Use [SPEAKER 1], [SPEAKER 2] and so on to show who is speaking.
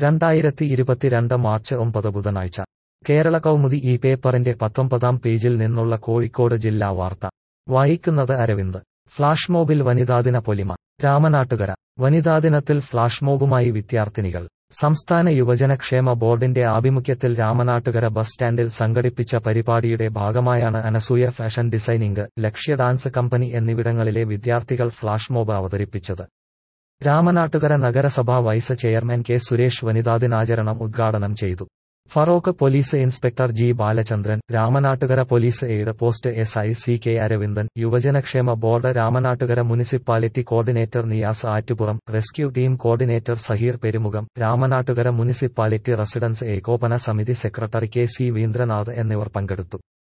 [SPEAKER 1] രണ്ടായിരത്തി ഇരുപത്തിരണ്ട് മാർച്ച് ഒമ്പത് ബുധനാഴ്ച കേരള കൗമുദി ഈ പേപ്പറിന്റെ പത്തൊമ്പതാം പേജിൽ നിന്നുള്ള കോഴിക്കോട് ജില്ലാ വാർത്ത വായിക്കുന്നത് അരവിന്ദ് ഫ്ലാഷ് മോബിൽ വനിതാദിന പൊലിമ രാമനാട്ടുകര വനിതാദിനത്തിൽ ഫ്ലാഷ് മോബുമായി വിദ്യാർത്ഥിനികൾ സംസ്ഥാന യുവജനക്ഷേമ ബോർഡിന്റെ ആഭിമുഖ്യത്തിൽ രാമനാട്ടുകര ബസ് സ്റ്റാൻഡിൽ സംഘടിപ്പിച്ച പരിപാടിയുടെ ഭാഗമായാണ് Anasuya fashion designing Lakshya dance company എന്നിവിടങ്ങളിലെ വിദ്യാർത്ഥികൾ ഫ്ലാഷ് മോബ് അവതരിപ്പിച്ചത് രാമനാട്ടുകര നഗരസഭാ വൈസ് ചെയർമാൻ കെ സുരേഷ് വനിതാദിനാചരണം ഉദ്ഘാടനം ചെയ്തു Feroke police inspector G Balachandran Ramanattukara police aid post S I C K Aravindan യുവജനക്ഷേമ board Ramanattukara municipality coordinator Niyas Attupuram rescue team coordinator Saheer Perumukham Ramanattukara municipality residents ഏകോപന സമിതി സെക്രട്ടറി കെ സി വീന്ദ്രനാഥ് എന്നിവർ പങ്കെടുത്തു